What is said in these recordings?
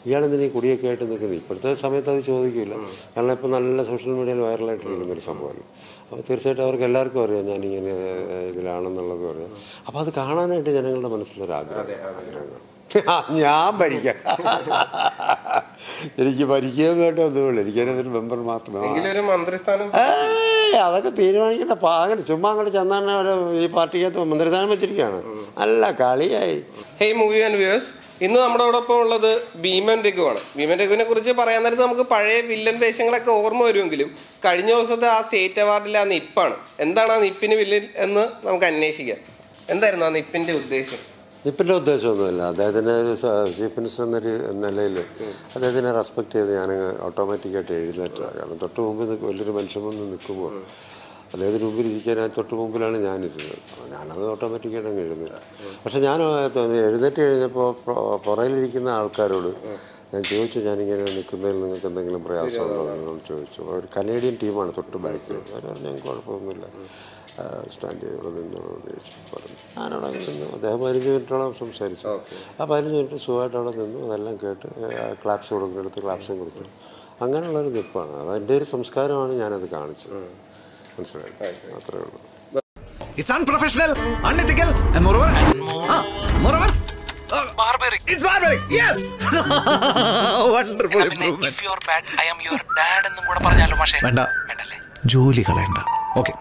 ഇയാളെന്തിനാ ഈ കുടിയൊക്കെ ആയിട്ട് നിൽക്കുന്നത് ഇപ്പോഴത്തെ സമയത്ത് അത് ചോദിക്കില്ല കാരണം ഇപ്പോൾ നല്ല സോഷ്യൽ മീഡിയയിൽ വൈറലായിട്ടിരിക്കുന്ന ഒരു സംഭവമല്ല അപ്പോൾ തീർച്ചയായിട്ടും അവർക്ക് എല്ലാവർക്കും അറിയാം ഞാനിങ്ങനെ ഏഹ്, ഇതിലാണെന്നുള്ളത് അറിയാം അപ്പോൾ അത് കാണാനായിട്ട് ജനങ്ങളുടെ മനസ്സിലൊരു ആഗ്രഹം ആഗ്രഹം ആ, ഞാൻ ഭരിക്കാം എനിക്ക് ഭരിക്കാൻ വേണ്ട ഒന്നുമില്ല എനിക്കതിനൊരു മെമ്പർ മാത്രമേ എങ്കിലും ഒരു മന്ത്രിസ്ഥാനം ഏയ് അതൊക്കെ തീരുമാനിക്കണ്ട പാ- അങ്ങനെ ചുമ്മാ അങ്ങോട്ട് ചെന്നാൽ ഈ പാർട്ടിക്കകത്ത് മന്ത്രിസ്ഥാനം വെച്ചിരിക്കുകയാണ് നല്ല കളിയായി ഹേയ് മൂവി ആൻഡ് വ്യൂവേഴ്സ് ഇന്ന് നമ്മുടെ ഒപ്പം ഉള്ളത് ഭീമൻ രഘുവാണ് ഭീമൻ രഘുവിനെ കുറിച്ച് പറയാൻ നേരത്ത് നമുക്ക് പഴയ വില്ലൻ വേഷങ്ങളൊക്കെ ഓർമ്മ വരുമെങ്കിലും കഴിഞ്ഞ ദിവസത്തെ ആ സ്റ്റേറ്റ് അവാർഡിലെ ആ നിപ്പാണ് എന്താണ് ആ നിപ്പിന് വില്ലൻ എന്ന് നമുക്ക് അന്വേഷിക്കാം എന്തായിരുന്നു ആ നിപ്പിന്റെ ഉദ്ദേശം നിപ്പിൻ്റെ ഉദ്ദേശമൊന്നുമില്ല അദ്ദേഹത്തിൻ്റെ ഒരു സ- ചീഫ് മിനിസ്റ്റർ എന്ന രീ- എന്ന നിലയിൽ അദ്ദേഹത്തിനെ റെസ്പെക്ട് ചെയ്ത് ഞാൻ ഓട്ടോമാറ്റിക്കായിട്ട് എഴുന്നേറ്റതാണ് കാരണം തൊട്ട് മുമ്പ് നിൽക്ക് വലിയൊരു മനുഷ്യൻ വന്ന് നിൽക്കുമ്പോൾ അദ്ദേഹത്തിന് മുമ്പിൽ ഇരിക്കാൻ ഞാൻ തൊട്ട് മുമ്പിലാണ് ഞാനിരുന്നത് അപ്പോൾ ഞാനത് ഓട്ടോമാറ്റിക്കായിട്ട് അങ്ങ് എഴുന്നേറ്റ് പക്ഷെ ഞാൻ എഴുന്നേറ്റ് കഴിഞ്ഞപ്പോൾ പുറയിലിരിക്കുന്ന ആൾക്കാരോട് ഞാൻ ചോദിച്ചു ഞാനിങ്ങനെ നിൽക്കുന്നതിൽ നിങ്ങൾക്ക് എന്തെങ്കിലും പ്രയാസമുണ്ടോ എന്ന് ചോദിച്ചു ഒരു കനേഡിയൻ ടീമാണ് തൊട്ട് ബാക്കിൽ അവർ പറഞ്ഞു "ഞങ്ങൾക്ക് കുഴപ്പമൊന്നുമില്ല ആ, സ്റ്റാൻഡ് ചെയ്ത് ഇവിടെ നിന്നോളൂ എന്ന് ചോദിച്ചു പറഞ്ഞു ഞാനവിടെ നിന്നു അദ്ദേഹം പതിനഞ്ച് മിനിറ്റോളം സംസാരിച്ചു ആ പതിനഞ്ച് മിനിറ്റ് സുഖമായിട്ട് അവിടെ നിന്നു അതെല്ലാം കേട്ട് ക്ലാപ്സ് കൊടുക്കുന്നിടത്ത് ക്ലാപ്സും കൊടുത്തു അങ്ങനെയുള്ളൊരു നിപ്പാണ് അത് എൻ്റെ ഒരു സംസ്കാരമാണ് ഞാനത് കാണിച്ചത് മനസ്സിലായി അത്രേ ഉള്ളൂ It's unprofessional, unethical, and moreover, ah, moreover, uh, Barbaric. it's barbaric. Yes, wonderful പിന്നെ improvement. if you are bad, I am your dad എന്നും കൂടെ പറഞ്ഞാലോ പക്ഷേ വേണ്ട വേണ്ടല്ലേ ജോലി കളയണ്ട ഓക്കെ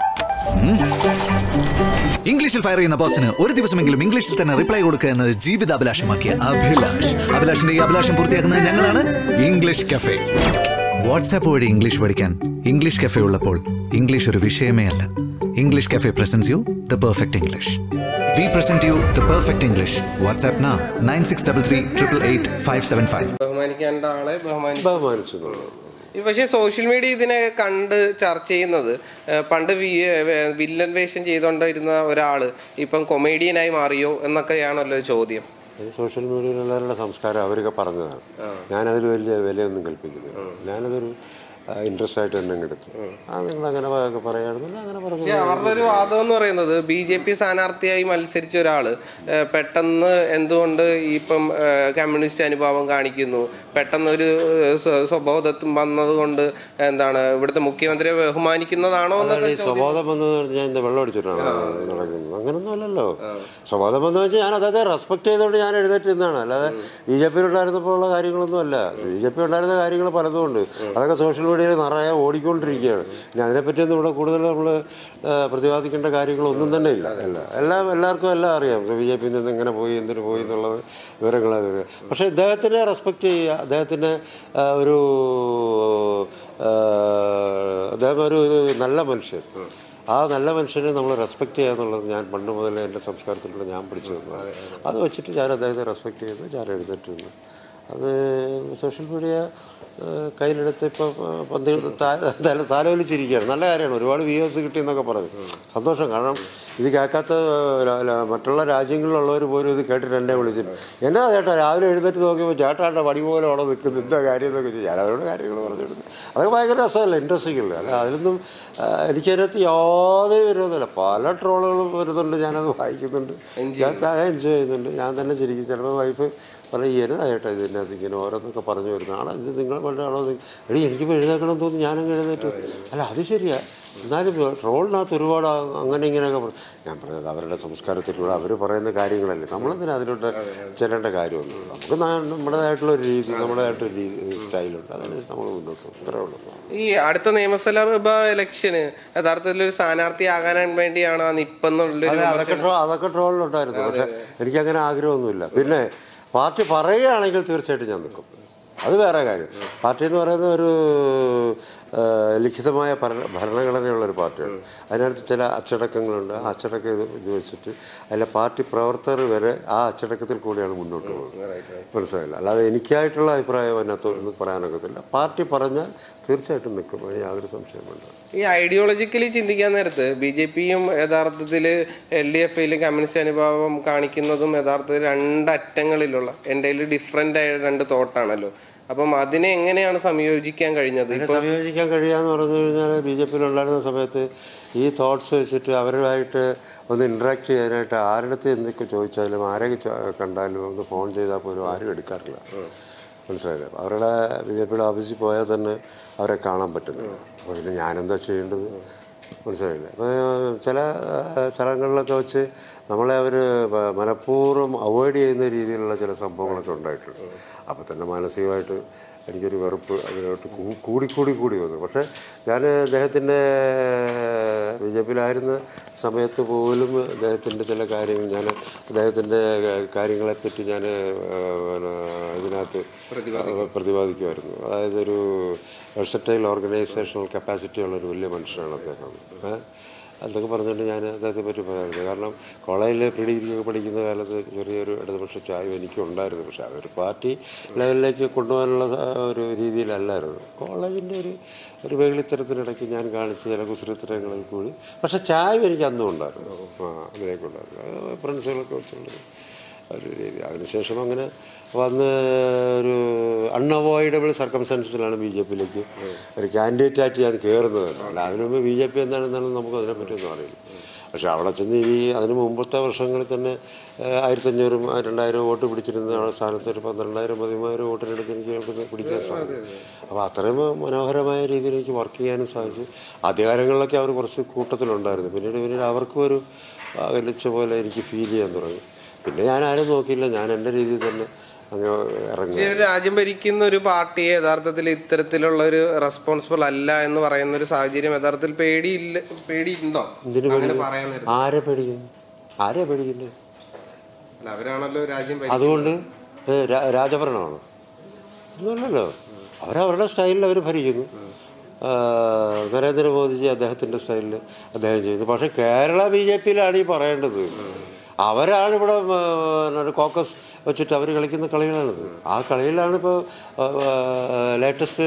ഇംഗ്ലീഷിൽ ഫയർ ചെയ്യുന്ന ബോസിന് ഒരു ദിവസമെങ്കിലും ഇംഗ്ലീഷിൽ തന്നെ റിപ്ലൈ കൊടുക്കുക എന്നത് ജീവിതാഭിലാഷമാക്കിയ അഭിലാഷ് അഭിലാഷിന്റെ ഈ അഭിലാഷം പൂർത്തിയാക്കുന്നത് ഞങ്ങളാണ് ഇംഗ്ലീഷ് കഫേ വാട്സാപ്പ് വഴി ഇംഗ്ലീഷ് പഠിക്കാൻ ഇംഗ്ലീഷ് കഫേ ഉള്ളപ്പോൾ ഇംഗ്ലീഷ് ഒരു വിഷയമേ അല്ല English cafe presents you the perfect English we present you the perfect English WhatsApp നാ nine six double three triple eight five seven five ബഹുമാനിക്കേണ്ട ആളെ ബഹുമാനിക്കും ബഹുമാനിച്ചു എന്നുള്ളത് പക്ഷേ സോഷ്യൽ മീഡിയ ഇതിനെ കണ്ട് ചർച്ച ചെയ്യുന്നത് ഏഹ് പണ്ട് വി- ഏഹ് വില്ലൻ വേഷം ചെയ്തുകൊണ്ടിരുന്ന ഒരാൾ ഇപ്പം കൊമേഡിയനായി മാറിയോ എന്നൊക്കെയാണല്ലോ ചോദ്യം ഇത് സോഷ്യൽ മീഡിയയിലുള്ളവരുടെ സംസ്കാരം അവരൊക്കെ പറഞ്ഞതാണ് ഞാനതിൽ വലിയ വിലയൊന്നും കൽപ്പിക്കുന്നില്ല ഞാനതൊരു ഇൻട്രസ്റ്റ് ആയിട്ട് തന്നെ അങ്ങ് എടുത്തു ആ നിങ്ങൾ അങ്ങനെ പറയുകയാണെന്നില്ല അങ്ങനെ പറഞ്ഞു പക്ഷേ അവരുടെ ഒരു വാദം എന്ന് പറയുന്നത് ബി ജെ പി സ്ഥാനാർത്ഥിയായി മത്സരിച്ച ഒരാള് ഏഹ് പെട്ടെന്ന് എന്തുകൊണ്ട് ഈ ഇപ്പം ഏഹ് കമ്മ്യൂണിസ്റ്റ് അനുഭാവം കാണിക്കുന്നു പെട്ടെന്ന് ഒരു ഏഹ് സ്വ- സ്വബോധത്വം വന്നത് കൊണ്ട് എന്താണ് ഇവിടുത്തെ മുഖ്യമന്ത്രിയെ ബഹുമാനിക്കുന്നതാണോ അതാണ് എന്നൊക്കെ ഈ സ്വബോധം എന്ന് പറഞ്ഞാൽ എന്താ വെള്ളം അടിച്ചിട്ടാണ് നടക്കുന്നത് അങ്ങനൊന്നും അല്ലല്ലോ സ്വബോധം എന്ന് വെച്ചാൽ ഞാൻ അദ്ദേഹത്തെ റെസ്പെക്ട് ചെയ്തുകൊണ്ട് ഞാൻ എഴുന്നേറ്റ് നിന്നാണ് അല്ലാതെ ബി ജെ പി ഉണ്ടായിരുന്നപ്പോൾ ഉള്ള കാര്യങ്ങളൊന്നും അല്ല ബി ജെ പി ഉണ്ടായിരുന്ന കാര്യങ്ങൾ പലതും ഉണ്ട് അതൊക്കെ സോഷ്യൽ മീഡിയയിൽ നിറയെ ഓടിക്കൊണ്ടിരിക്കുകയാണ് ഇനി അതിനെപ്പറ്റിയൊന്നും ഇവിടെ കൂടുതൽ നമ്മൾ പ്രതിപാദിക്കേണ്ട കാര്യങ്ങളൊന്നും തന്നെ ഇല്ല അല്ല എല്ലാം എല്ലാവർക്കും എല്ലാം അറിയാം ബി ജെ പിയിൽ നിന്ന് എങ്ങനെ പോയി എന്തിനു പോയി എന്നുള്ളത് വിവരങ്ങൾ അത് പക്ഷേ ഇദ്ദേഹത്തിനെ റെസ്പെക്ട് ചെയ്യുക അദ്ദേഹത്തിന് ആ, ഒരു ആ, അദ്ദേഹം ഒരു ഒരു നല്ല മനുഷ്യൻ ആ നല്ല മനുഷ്യനെ നമ്മൾ റെസ്പെക്ട് ചെയ്യുക എന്നുള്ളത് ഞാൻ പണ്ട് മുതലേ എൻ്റെ സംസ്കാരത്തിലൂടെ ഞാൻ പഠിച്ചു വന്നതാണ് അത് വെച്ചിട്ട് ഞാൻ അദ്ദേഹത്തെ റെസ്പെക്ട് ചെയ്തു ഞാൻ എഴുന്നേറ്റ് നിന്നു അത് സോഷ്യൽ മീഡിയ ഏഹ്, കയ്യിലെടുത്ത് ഇപ്പോൾ പന്തി തല താലോലിച്ചിരിക്കുകയാണ് നല്ല കാര്യമാണ് ഒരുപാട് വ്യൂവേഴ്സ് കിട്ടിയെന്നൊക്കെ പറഞ്ഞു സന്തോഷം കാരണം ഇത് കേൾക്കാത്ത ല- ല- മറ്റുള്ള രാജ്യങ്ങളിലുള്ളവർ പോലും ഇത് കേട്ടിട്ട് എന്നെ വിളിച്ചിട്ട് എന്നാ ചേട്ടാ രാവിലെ എഴുന്നേറ്റ് നോക്കിയപ്പോൾ ചേട്ടാൻ്റെ വടി പോലെ അവിടെ നിൽക്കുന്നു എന്താ കാര്യം എന്നൊക്കെ ചോദിച്ചു ഞാൻ അവരോട് കാര്യങ്ങൾ പറഞ്ഞിട്ടുണ്ട് അതൊക്കെ ഭയങ്കര രസമല്ല ഇൻട്രസ്റ്റിംഗ് അല്ലേ അല്ല അതിലൊന്നും ആ, എനിക്കതിനകത്ത് യാതൊരു വിരോധമില്ല പല ട്രോളുകളും വരുന്നുണ്ട് ഞാനത് വായിക്കുന്നുണ്ട് ഞാൻ എൻജോയ് ചെയ്യുന്നുണ്ട് ഞാൻ തന്നെ ചിരിക്കും ചിലപ്പോൾ വൈഫ് പറയും എന്നതാ ചേട്ടാ ഇതിനകത്ത് ഇങ്ങനെ ഓരോന്നൊക്കെ പറഞ്ഞു വരുന്നത് ആണോ ഇത് നിങ്ങൾ വളരെ ആണോ ഇത്?" എടീ എനിക്കിപ്പോൾ എഴുന്നേക്കണം തോന്നി ഞാനങ്ങ് എഴുന്നേറ്റു അല്ല അത് ശരിയാ എന്നാലും ട്രോളിനകത്ത് ഒരുപാട് ആ- അങ്ങനെ ഇങ്ങനെയൊക്കെ പറ- ഞാൻ പറഞ്ഞത് അവരുടെ സംസ്കാരത്തിലൂടെ അവർ പറയുന്ന കാര്യങ്ങളല്ലേ നമ്മളെന്തിനാ അതിലോട്ട് ചെല്ലേണ്ട കാര്യമൊന്നും നമുക്ക് നാ- നമ്മുടേതായിട്ടുള്ള ഒരു രീതി നമ്മുടേതായിട്ടൊരു രീതി സ്റ്റൈലുണ്ട് അതനുസരിച്ച് നമ്മൾ മുന്നോട്ട് പോകും ഇത്രേ ഉള്ളൂ ഈ അടുത്ത നിയമസഭാ ഇലക്ഷന് യഥാർത്ഥത്തിൽ ഒരു സ്ഥാനാർത്ഥിയാകാൻ വേണ്ടിയാണ് ആ നിപ്പെന്നുള്ളൊരു അതെ അതൊക്കെ ട്രോ അതൊക്കെ ട്രോളിലുണ്ടായിരുന്നു പക്ഷെ എനിക്കങ്ങനെ ആഗ്രഹമൊന്നുമില്ല പിന്നെ പാർട്ടി പറയുകയാണെങ്കിൽ തീർച്ചയായിട്ടും ഞാൻ നിൽക്കും അത് വേറെ കാര്യം പാർട്ടി എന്ന് പറയുന്ന ഒരു ആ, ലിഖിതമായ ഭരണ ഭരണഘടനയുള്ള ഒരു പാർട്ടിയാണ് അതിനകത്ത് ചില അച്ചടക്കങ്ങളുണ്ട് ആ അച്ചടക്കം ഇത് ഇത് വെച്ചിട്ട് അതിലെ പാർട്ടി പ്രവർത്തകർ വരെ ആ അച്ചടക്കത്തിൽ കൂടിയാണ് മുന്നോട്ട് പോകുന്നത് മനസ്സിലായില്ല അല്ലാതെ എനിക്കായിട്ടുള്ള അഭിപ്രായം അതിനകത്ത് ഒന്നും പറയാനൊക്കത്തില്ല പാർട്ടി പറഞ്ഞാൽ തീർച്ചയായിട്ടും നിൽക്കും അതിന് യാതൊരു സംശയം വേണ്ട ഈ ഐഡിയോളജിക്കലി ചിന്തിക്കാൻ നേരത്ത് ബി ജെ പിയും യഥാർത്ഥത്തിൽ എൽ ഡി എഫ് ഐയിലും കമ്മ്യൂണിസ്റ്റ് അനുഭാവം കാണിക്കുന്നതും യഥാർത്ഥത്തിൽ രണ്ടറ്റങ്ങളിലുള്ള എൻ്റെ ഡിഫറെൻ്റ് ആയ രണ്ട് തോട്ടാണല്ലോ അപ്പം അതിനെ എങ്ങനെയാണ് സംയോജിക്കാൻ കഴിഞ്ഞത് ഇതിനെ സംയോജിക്കാൻ കഴിയാന്ന് പറഞ്ഞു കഴിഞ്ഞാൽ ബി ജെ പിയിലുണ്ടായിരുന്ന സമയത്ത് ഈ തോട്ട്സ് വെച്ചിട്ട് അവരുമായിട്ട് ഒന്ന് ഇൻട്രാക്ട് ചെയ്യാനായിട്ട് ആരുടെ എന്തൊക്കെ ചോദിച്ചാലും ആരെ ചോ- കണ്ടാലും ഒന്ന് ഫോൺ ചെയ്താൽ പോലും ആരും എടുക്കാറില്ല മനസ്സിലായില്ല അവരുടെ ബി ജെ പിയുടെ ഓഫീസിൽ പോയാൽ തന്നെ അവരെ കാണാൻ പറ്റുന്നില്ല അപ്പോൾ പിന്നെ ഞാനെന്താ ചെയ്യേണ്ടത് മനസ്സിലായില്ല അപ്പോൾ ചില ആ, സ്ഥലങ്ങളിലൊക്കെ വെച്ച് നമ്മളെ അവർ മനഃപൂർവ്വം അവോയ്ഡ് ചെയ്യുന്ന രീതിയിലുള്ള ചില സംഭവങ്ങളൊക്കെ ഉണ്ടായിട്ടുണ്ട് അപ്പോൾ തന്നെ മാനസികമായിട്ട് എനിക്കൊരു വെറുപ്പ് അതിലോട്ട് കൂ- കൂടിക്കൂടി കൂടി വന്നു പക്ഷേ ഞാൻ അദ്ദേഹത്തിൻ്റെ ബി ജെ പിയിലായിരുന്ന സമയത്ത് പോലും അദ്ദേഹത്തിൻ്റെ ചില കാര്യങ്ങൾ ഞാൻ അദ്ദേഹത്തിൻ്റെ കാര്യങ്ങളെപ്പറ്റി ഞാൻ ഇതിനകത്ത് പ്രതിപാദിക്കുമായിരുന്നു അതായത് ഒരു വെർസറ്റൈൽ ഓർഗനൈസേഷണൽ കപ്പാസിറ്റി ഉള്ളൊരു വലിയ മനുഷ്യനാണ് അദ്ദേഹം ഏ? അതൊക്കെ പറഞ്ഞുകൊണ്ട് ഞാൻ അദ്ദേഹത്തെ പറ്റി പറയാറുണ്ട് കാരണം കോളേജിൽ പ്രീ ഡിഗ്രി ഒക്കെ പഠിക്കുന്ന കാലത്ത് ചെറിയൊരു ഇടതുപക്ഷ ചായ എനിക്കും ഉണ്ടായിരുന്നു പക്ഷേ അതൊരു പാർട്ടി ലെവലിലേക്ക് കൊണ്ടുപോകാനുള്ള സ- ഒരു രീതിയിലല്ലായിരുന്നു കോളേജിൻ്റെ ഒരു ഒരു വെളിത്തരത്തിനിടയ്ക്ക് ഞാൻ കാണിച്ച ചില കുസൃത്തരങ്ങളിൽ കൂടി പക്ഷേ ചായ എനിക്ക് അന്നും ഉണ്ടായിരുന്നു ആ അതിലേക്ക് ഉണ്ടായിരുന്നു ഫ്രണ്ട്സുകളൊക്കെ വെച്ചുള്ളത് ഒരു രീതി അതിനുശേഷം അങ്ങനെ വന്ന് ഒരു അൺഅവോയ്ഡബിൾ സർക്കംസ്റ്റൻസിലാണ് ബി ജെ പിയിലേക്ക് ഒരു കാൻഡിഡേറ്റായിട്ട് ഞാൻ കയറുന്നത് തന്നെ. അല്ല അതിനു മുമ്പ് ബി ജെ പി എന്താണെന്നാലും നമുക്ക് അതിനെപ്പറ്റിയൊന്നും അറിയില്ല പക്ഷേ അവിടെ ചെന്ന് ഈ അതിന് മുമ്പത്തെ വർഷങ്ങളിൽ തന്നെ ഏഹ്, ആയിരത്തഞ്ഞൂറും ആ, രണ്ടായിരം വോട്ട് പിടിച്ചിരുന്ന അവിടെ സ്ഥാനത്ത് ഒരു പന്ത്രണ്ടായിരം പതിമൂവായിരം വോട്ടിനടുത്ത് എനിക്ക് അവിടെ പിടിക്കാൻ സാധിക്കും അപ്പോൾ അത്രയും മനോഹരമായ രീതിയിൽ എനിക്ക് വർക്ക് ചെയ്യാനും സാധിച്ചു ആദ്യകാലങ്ങളിലൊക്കെ അവർ കുറച്ച് കൂട്ടത്തിലുണ്ടായിരുന്നു പിന്നീട് പിന്നീട് അവർക്കും ഒരു അകലിച്ച പോലെ എനിക്ക് ഫീൽ ചെയ്യാൻ തുടങ്ങി പിന്നെ ഞാൻ ആരും നോക്കിയില്ല ഞാൻ എൻ്റെ രീതിയിൽ തന്നെ അങ്ങ് ഇറങ്ങി ഈ ഒരു രാജ്യം ഭരിക്കുന്ന ഒരു പാർട്ടിയെ യഥാർത്ഥത്തിൽ ഇത്തരത്തിലുള്ള ഒരു റെസ്പോൺസിബിൾ അല്ല എന്ന് പറയുന്ന ഒരു സാഹചര്യം യഥാർത്ഥത്തിൽ പേടിയില്ല പേടിയുണ്ടോ എന്തിനു അങ്ങനെ പേടിക്കുന്നു പറയാൻ നേരം ആരെ പേടിക്കുന്നു ആരെ പേടിക്കുന്നത് അല്ല അവരാണല്ലോ രാജ്യം ഭരിക്കുന്നത്. അതുകൊണ്ട് ഏ, രാ- രാജഭരണമാണ് ഒന്നുമല്ലല്ലോ അവരവരുടെ സ്റ്റൈലിൽ അവർ ഭരിക്കുന്നു ആ, നരേന്ദ്രമോദിജി അദ്ദേഹത്തിൻ്റെ സ്റ്റൈലിൽ അദ്ദേഹം ചെയ്യുന്നു പക്ഷേ കേരള ബി ജെ പിയിലാണ് ഈ പറയേണ്ടത് അവരാണ് ഇവിടെ ഒരു കോക്കസ് വെച്ചിട്ട് അവർ കളിക്കുന്ന കളികളാണിത് ആ കളിയിലാണ് ഇപ്പോൾ ലേറ്റസ്റ്റ്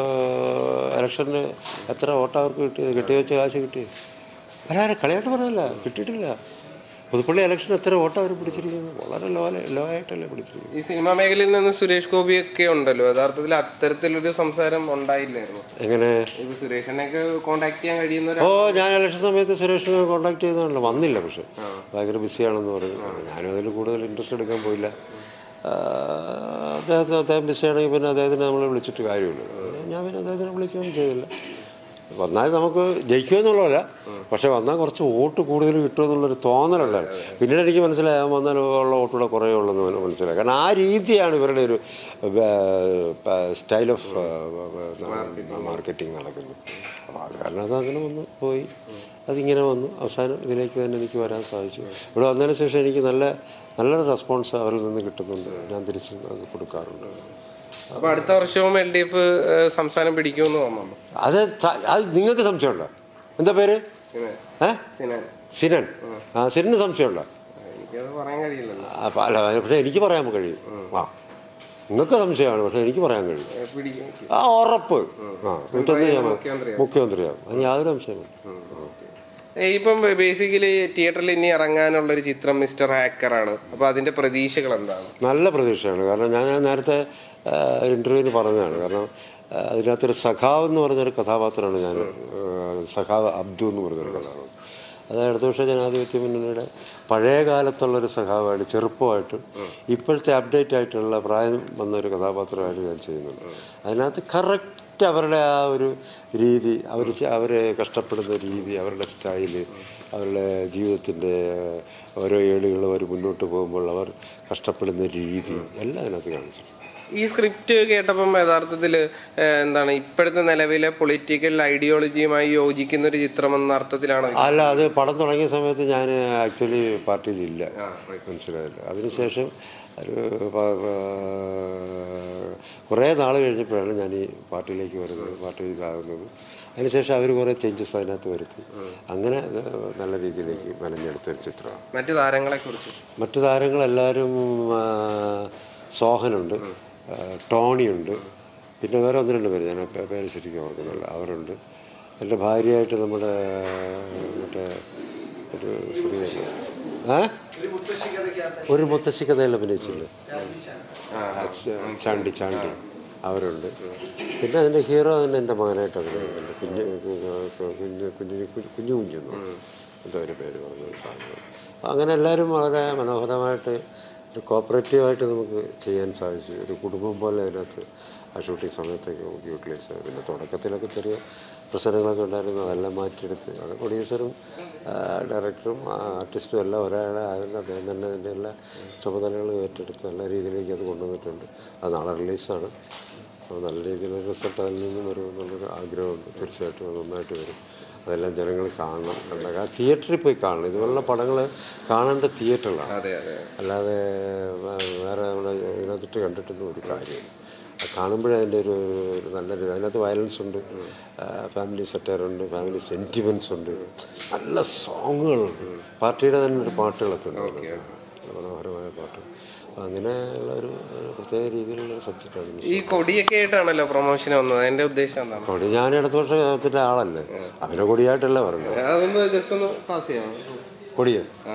ഇലക്ഷന് എത്ര വോട്ട് അവർക്ക് കിട്ടിയത് കെട്ടി വെച്ച കാശ് കിട്ടിയത് അവരാരെ കളിയായിട്ട് പറഞ്ഞല്ല കിട്ടിയിട്ടില്ല പുതുപ്പള്ളി ഇലക്ഷൻ എത്ര വോട്ട് അവർ പിടിച്ചിരിക്കുന്നു വളരെ ലോ ലോ ആയിട്ടല്ലേ പിടിച്ചിരിക്കുന്നത് ഈ സിനിമാ മേഖലയിൽ നിന്ന് സുരേഷ് ഗോപി ഒക്കെ ഉണ്ടല്ലോ യഥാർത്ഥത്തിൽ അത്തരത്തിലൊരു സംസാരം ഉണ്ടായില്ലായിരുന്നു എങ്ങനെ ഇപ്പൊ സുരേഷിനെയൊക്കെ കോണ്ടാക്ട് ചെയ്യാൻ കഴിയുന്ന ഒരു ഓ ഞാൻ ഇലക്ഷൻ സമയത്ത് സുരേഷിനെ കോൺടാക്ട് ചെയ്തതാണല്ലോ വന്നില്ല പക്ഷെ ഭയങ്കര ബിസിയാണെന്ന് പറഞ്ഞു ഞാനും അതിൽ കൂടുതൽ ഇൻട്രസ്റ്റ് എടുക്കാൻ പോയില്ല ആ, അദ്ദേഹത്തിന് അദ്ദേഹം ബിസിയാണെങ്കിൽ പിന്നെ അദ്ദേഹത്തിനെ നമ്മൾ വിളിച്ചിട്ട് കാര്യമില്ല ഞാൻ പിന്നെ അദ്ദേഹത്തിനെ വിളിക്കുകയൊന്നും ചെയ്തില്ല വന്നാൽ നമുക്ക് ജയിക്കുമെന്നുള്ളതല്ല പക്ഷെ വന്നാൽ കുറച്ച് വോട്ട് കൂടുതൽ കിട്ടുമെന്നുള്ളൊരു തോന്നലുണ്ടായിരുന്നു പിന്നീട് എനിക്ക് മനസ്സിലായി അവൻ വന്നാൽ ഉള്ള വോട്ടുകൂടെ കുറേ ഉള്ളെന്ന് മനസ്സിലായി കാരണം ആ രീതിയാണ് ഇവരുടെ ഒരു സ്റ്റൈൽ ഓഫ് മാർക്കറ്റിംഗ് നടക്കുന്നത് അപ്പോൾ അത് കാരണം അത് അങ്ങനെ വന്ന് പോയി അതിങ്ങനെ വന്നു അവസാനം ഇതിലേക്ക് തന്നെ എനിക്ക് വരാൻ സാധിച്ചു ഇവിടെ വന്നതിന് ശേഷം എനിക്ക് നല്ല നല്ലൊരു റെസ്പോൺസ് അവരിൽ നിന്ന് കിട്ടുന്നുണ്ട് ഞാൻ തിരിച്ച് അത് കൊടുക്കാറുണ്ട് അപ്പൊ അടുത്ത വർഷവും എൽ ഡി എഫ് സംസ്ഥാനം പിടിക്കുമെന്ന് തോന്നുന്നു അത് ത- അത് നിങ്ങൾക്ക് സംശയമുണ്ടോ എന്താ പേര് സിനാൻ ഏ സിനാൻ സിനൻ ആ സിനന് സംശയമുണ്ടോ എനിക്കത് പറയാൻ കഴിയില്ലല്ലോ അപ്പം അല്ല പക്ഷേ എനിക്ക് പറയാൻ കഴിയും ആ നിങ്ങൾക്ക് സംശയമാണ് പക്ഷേ എനിക്ക് പറയാൻ കഴിയും ഏ, പിടിക്കും ആ ഉറപ്പ് ആ നൂറ്റൊന്ന് ഞാൻ മുഖ്യമന്ത്രിയാവും. മുഖ്യമന്ത്രിയാവും അതിന് യാതൊരു സംശയമില്ല ഏ, ഇപ്പം ബേസിക്കലി തിയേറ്ററിൽ ഇനി ഇറങ്ങാനുള്ള ഒരു ചിത്രം മിസ്റ്റർ ഹാക്കറാണ് അപ്പൊ അതിന്റെ പ്രതീക്ഷകൾ എന്താണ് നല്ല പ്രതീക്ഷയാണ് കാരണം ഞാൻ ഞാൻ നേരത്തെ ഇൻ്റർവ്യൂവിന് പറഞ്ഞതാണ് കാരണം ആ, അതിനകത്തൊരു സഖാവ് എന്ന് പറഞ്ഞൊരു കഥാപാത്രമാണ് ഞാൻ ആ, സഖാവ് അബ്ദു എന്ന് പറഞ്ഞൊരു കഥാപാത്രം അത് ഇടതുപക്ഷ ജനാധിപത്യ മുന്നണിയുടെ പഴയ കാലത്തുള്ളൊരു സഖാവായിട്ട് ചെറുപ്പമായിട്ട് ഇപ്പോഴത്തെ അപ്ഡേറ്റ് ആയിട്ടുള്ള പ്രായം വന്ന ഒരു കഥാപാത്രമായിട്ട് ഞാൻ ചെയ്യുന്നുണ്ട് അതിനകത്ത് കറക്റ്റ് അവരുടെ ആ ഒരു രീതി അവർ അവർ കഷ്ടപ്പെടുന്ന രീതി അവരുടെ സ്റ്റൈല് അവരുടെ ജീവിതത്തിൻ്റെ ഓരോ ഏടുകളും അവർ മുന്നോട്ട് പോകുമ്പോൾ അവർ കഷ്ടപ്പെടുന്ന രീതി എല്ലാം അതിനകത്ത് കാണിച്ചിട്ടുണ്ട് ഈ സ്ക്രിപ്റ്റ് കേട്ടപ്പം യഥാർത്ഥത്തിൽ എന്താണ് ഇപ്പോഴത്തെ നിലവിലെ പൊളിറ്റിക്കൽ ഐഡിയോളജിയുമായി യോജിക്കുന്ന ഒരു ചിത്രം എന്ന അർത്ഥത്തിലാണ് ഇത്? അല്ല അത് പടം തുടങ്ങിയ സമയത്ത് ഞാൻ ആക്ച്വലി പാർട്ടിയിലില്ല മനസ്സിലായില്ല അതിനുശേഷം ഒരു പ- പ- കുറേ നാൾ കഴിഞ്ഞപ്പോഴാണ് ഞാൻ ഈ പാർട്ടിയിലേക്ക് വരുന്നത് പാർട്ടി ഇതാകുന്നത് അതിനുശേഷം അവർ കുറേ ചേഞ്ചസ് അതിനകത്ത് വരുത്തി അങ്ങനെ അത് നല്ല രീതിയിലേക്ക് മെനഞ്ഞെടുത്തൊരു ചിത്രമാണ് മറ്റു താരങ്ങളെ കുറിച്ച് മറ്റു താരങ്ങളെല്ലാവരും ആ, സോഹനുണ്ട് ആ, ടോണിയുണ്ട് പിന്നെ വേറെ ഒന്ന് രണ്ട് പേര് ഞാൻ പേ- പേര് ശരിക്കും ഓർക്കുന്നില്ല അവരുണ്ട് എൻ്റെ ഭാര്യയായിട്ട് നമ്മുടെ മറ്റേ ഒരു സ്ത്രീ ഏ ഒരു മുത്തശ്ശി കഥയിൽ അഭിനയിച്ചില്ലേ ആ, ച- ചാണ്ടി ചാണ്ടി അവരുണ്ട് പിന്നെ അതിൻ്റെ ഹീറോ തന്നെ എൻ്റെ മകനായിട്ട് അഭിനയിക്കുന്നുണ്ട് കുഞ്ഞ് കുഞ്ഞ് കുഞ്ഞിന് കുഞ്ഞു കുഞ്ഞെന്നു എന്തോ ഒരു പേര് പറഞ്ഞ ഒരു സാധനം അങ്ങനെ എല്ലാവരും വളരെ മനോഹരമായിട്ട് ഒരു കോപ്പറേറ്റീവായിട്ട് നമുക്ക് ചെയ്യാൻ സാധിച്ചു ഒരു കുടുംബം പോലെ അതിനകത്ത് ആ ഷൂട്ടിംഗ് സമയത്തൊക്കെ നമുക്ക് യൂട്ടിലൈസ് ചെയ്തു പിന്നെ തുടക്കത്തിലൊക്കെ ചെറിയ പ്രശ്നങ്ങളൊക്കെ ഉണ്ടായിരുന്നു അതെല്ലാം മാറ്റിയെടുത്ത് അത് പ്രൊഡ്യൂസറും ഡയറക്ടറും ആർട്ടിസ്റ്റും എല്ലാം ഒരാളെ ആയതുകൊണ്ട് അദ്ദേഹം തന്നെ അതിൻ്റെ എല്ലാ ചുമതലകളും ഏറ്റെടുത്ത് നല്ല രീതിയിലേക്ക് അത് കൊണ്ടുവന്നിട്ടുണ്ട് അത് നാളെ റിലീസാണ് അപ്പോൾ നല്ല രീതിയിലൊരു റിസൾട്ട് അതിൽ നിന്നും വരും എന്നുള്ളൊരു ആഗ്രഹമുണ്ട് തീർച്ചയായിട്ടും അത് നന്നായിട്ട് വരും അതെല്ലാം ജനങ്ങൾ കാണണം കണ്ട ആ തിയേറ്ററിൽ പോയി കാണണം ഇതുപോലുള്ള പടങ്ങൾ കാണേണ്ട തിയേറ്ററിലാണ് അതെ അതെ അല്ലാതെ വേ- വേറെ നമ്മുടെ ഇതിനകത്തിട്ട് കണ്ടിട്ടൊന്നും ഒരു കാര്യമില്ല അത് കാണുമ്പോഴേ അതിൻ്റെ ഒരു ഒരു നല്ലൊരു അതിനകത്ത് വയലൻസ് ഉണ്ട് ഫാമിലി സെറ്ററുണ്ട് ഫാമിലി സെൻറ്റിമെൻറ്റ്സ് ഉണ്ട് നല്ല സോങ്ങുകളുണ്ട് പാർട്ടിയുടെ തന്നെ ഒരു പാട്ടുകളൊക്കെ ഉണ്ട് അതിനകത്ത്. നല്ല മനോഹരമായ പാട്ട് അപ്പോൾ അങ്ങനെയുള്ള ഒരു ഒരു പ്രത്യേക രീതിയിലുള്ള ഒരു സബ്ജക്റ്റാണ് ഈ കൊടിയൊക്കെ ആയിട്ടാണല്ലോ പ്രൊമോഷൻ വന്നത് അതിന്റെ ഉദ്ദേശം എന്താണ് കൊടി ഞാൻ ഇടത്ത് വർഷത്തിൻ്റെ ആളല്ലേ അതിനെ കൊടിയായിട്ടല്ല പറഞ്ഞത് അതൊന്ന് ജസ്റ്റ് ഒന്ന് പാസ് ചെയ്യാം കൊടിയ ആ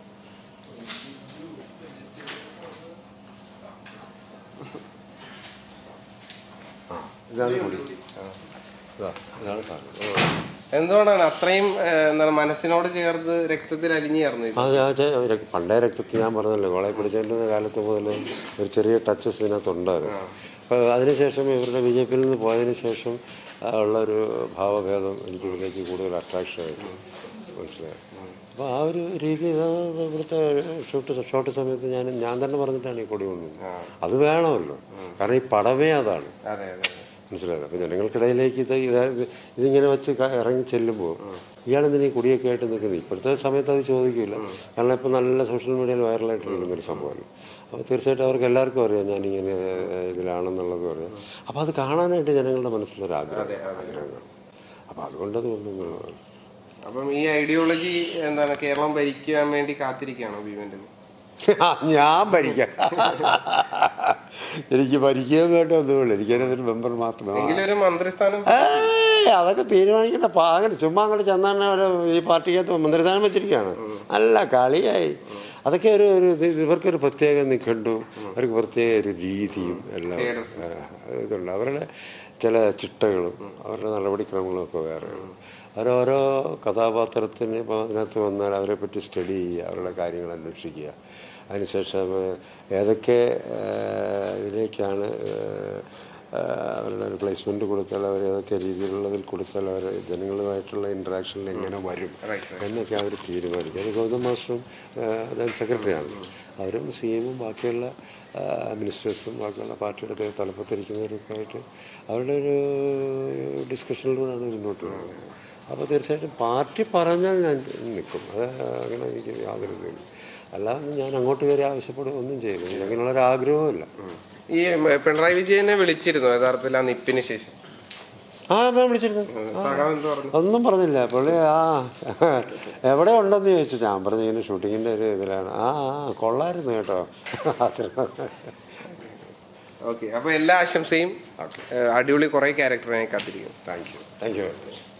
ഇതാണ് കൊടി ഇതാ ഇതാണ് സാധനം എന്തുകൊണ്ടാണ് അത്രയും ഏഹ്, എന്താണ് മനസ്സിനോട് ചേർത്ത് രക്തത്തിൽ അലിഞ്ഞു ചേർന്നു ആ ഞാൻ ചെ- രക്- പണ്ടേ രക്തത്തിൽ ഞാൻ പറഞ്ഞല്ലോ കോളേജ് പഠിച്ചുകൊണ്ടിരുന്ന കാലത്ത് മുതൽ ഒരു ചെറിയ ടച്ചസ് ഇതിനകത്തുണ്ടായിരുന്നു അപ്പോൾ അതിനുശേഷം ഇവരുടെ ബി ജെ പിയിൽ നിന്ന് പോയതിന് ശേഷം ആ, ഉള്ള ഒരു ഭാവഭേദം എനിക്ക് ഇതിലേക്ക് കൂടുതൽ അട്രാക്ഷൻ ആയിട്ട് മനസ്സിലായി അപ്പോൾ ആ ഒരു രീതി ആ ഇവിടുത്തെ ഷൂട്ട് ഷോട്ട് സമയത്ത് ഞാൻ ഞാൻ തന്നെ പറഞ്ഞിട്ടാണ് ഈ കൊടി കൊണ്ടുവന്നത് അത് വേണമല്ലോ കാരണം ഈ പടമേ അതാണ് അതെ അതെ മനസ്സിലായത് അപ്പോൾ ജനങ്ങൾക്കിടയിലേക്ക് ഇത് ഇത് ഇതിങ്ങനെ വെച്ച് ക- ഇറങ്ങി ചെല്ലുമ്പോൾ ഇയാളെന്തിനാ ഈ കുടിയൊക്കെ ആയിട്ട് നിൽക്കുന്നത് ഇപ്പോഴത്തെ സമയത്ത് അത് ചോദിക്കില്ല കാരണം ഇപ്പോൾ നല്ല സോഷ്യൽ മീഡിയയിൽ വൈറലായിട്ടിരിക്കുന്ന ഒരു സംഭവമല്ല അപ്പോൾ തീർച്ചയായിട്ടും അവർക്ക് എല്ലാവർക്കും അറിയാം ഞാനിങ്ങനെ ഏഹ്, ഇതിലാണെന്നുള്ളത് അറിയാം അപ്പോൾ അത് കാണാനായിട്ട് ജനങ്ങളുടെ മനസ്സിലൊരു ആഗ്രഹം ആഗ്രഹങ്ങൾ അപ്പോൾ അതുകൊണ്ടത് കൊണ്ടുവന്നതാണ് അപ്പം ഈ ഐഡിയോളജി എന്താണ് കേരളം ഭരിക്കാൻ വേണ്ടി കാത്തിരിക്കുകയാണോ ഭീമന്റെ ഞാൻ ഭരിക്കാം എനിക്ക് ഭരിക്കാൻ വേണ്ട ഒന്നുമില്ല എനിക്കതിനൊരു മെമ്പർ മാത്രമേ എങ്കിലും ഒരു മന്ത്രിസ്ഥാനം ഏയ് അതൊക്കെ തീരുമാനിക്കണ്ട പാ- അങ്ങനെ ചുമ്മാ അങ്ങോട്ട് ചെന്നാണ് അവർ ഈ പാർട്ടിക്കകത്ത് മന്ത്രിസ്ഥാനം വെച്ചിരിക്കുകയാണ് അല്ല കളിയായി അതൊക്കെ ഒരു ഒരു ഇത് ഇവർക്കൊരു പ്രത്യേക നിഘണ്ടും അവർക്ക് പ്രത്യേക ഒരു രീതിയും എല്ലാം ആ, ഇതുണ്ട് അവരുടെ ചില ചിട്ടകളും അവരുടെ നടപടിക്രമങ്ങളും ഒക്കെ വേറെയാണ് അവരോരോ കഥാപാത്രത്തിന് ഇപ്പോൾ അതിനകത്ത് വന്നാൽ അവരെ പറ്റി സ്റ്റഡി ചെയ്യുക അവരുടെ കാര്യങ്ങൾ അന്വേഷിക്കുക അതിനുശേഷം ഏതൊക്കെ ആ, ഇതിലേക്കാണ് ആ, അവരുടെ ഒരു പ്ലേസ്മെന്റ് കൊടുത്താൽ അവർ ഏതൊക്കെ രീതിയിലുള്ളതിൽ കൊടുത്താൽ അവർ ജനങ്ങളുമായിട്ടുള്ള ഇൻട്രാക്ഷനിൽ എങ്ങനെ വരും എന്നൊക്കെ അവർ തീരുമാനിക്കും അത് ഗൗതം മാസ്റ്ററും ഞാൻ സെക്രട്ടറിയാണ് അവരും സി എമ്മും ബാക്കിയുള്ള മിനിസ്റ്റേഴ്സും ബാക്കിയുള്ള പാർട്ടിയുടെ തല- തലപ്പത്തിരിക്കുന്നവരൊക്കെ ആയിട്ട് അവരുടെ ഒരു ഡിസ്കഷനിലൂടെയാണ് മുന്നോട്ട് പോകുന്നത് അപ്പോൾ തീർച്ചയായിട്ടും പാർട്ടി പറഞ്ഞാൽ ഞാൻ നിൽക്കും അത് അങ്ങനെ എനിക്ക് യാതൊരു ഇതുമില്ല അല്ലാതെ ഞാൻ അങ്ങോട്ട് കയറി ആവശ്യപ്പെടുക ഒന്നും ചെയ്യില്ല എനിക്ക് അങ്ങനെയുള്ളൊരു ആഗ്രഹവുമില്ല ഈ പിണറായി വിജയനെ വിളിച്ചിരുന്നു യഥാർത്ഥത്തിൽ ആ നിപ്പിന് ശേഷം ആ ഞാൻ വിളിച്ചിരുന്നു സഖാവ് എന്ത് പറഞ്ഞു ഒന്നും പറഞ്ഞില്ല പുള്ളി ആ എവിടെ ഉണ്ടെന്ന് ചോദിച്ചു ഞാൻ പറഞ്ഞു ഇങ്ങനെ ഷൂട്ടിങ്ങിൻ്റെ ഒരു ഇതിലാണ് ആ ആ കൊള്ളായിരുന്നു കേട്ടോ ഓക്കെ അപ്പൊ എല്ലാ ആശംസയും ഏഹ്, അടിപൊളി കുറെ ക്യാരക്ടറിനെ കാത്തിരിക്കും thank you thank you very much